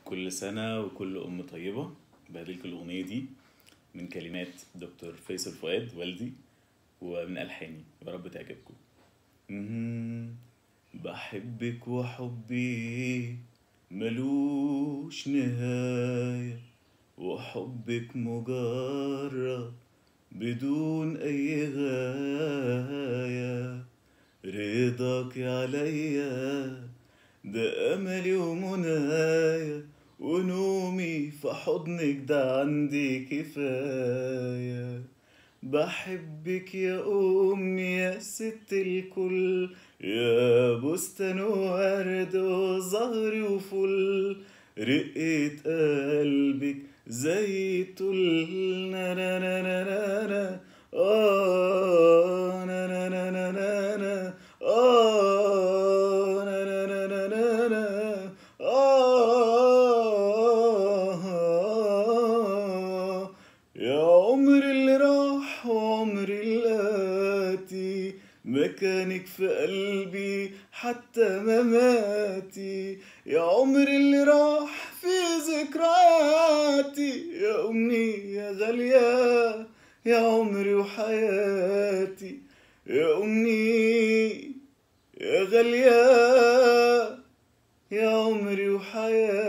كل سنة وكل أم طيبة بهدلكوا الأغنية دي من كلمات دكتور فيصل فؤاد والدي ومن ألحاني يا رب تعجبكم مهم. بحبك وحبي ملوش نهاية وحبك مجرد بدون أي غاية رضاك عليا ده أملي ومنايا ونومي في حضنك ده عندي كفاية بحبك يا أمي يا ست الكل يا بستان ورد وزهر وفل رقة قلبك زي التل نا نا نا نا نا نا آه نا نا نا نا نا نا آه نا نا نا نا نا نا آه يا عمر اللي راح وعمر اللي مكانك في قلبي حتى مماتي يا عمر اللي راح في ذكرياتي يا أمي يا غالية يا عمري وحياتي يا أمي يا غالية يا عمري وحياتي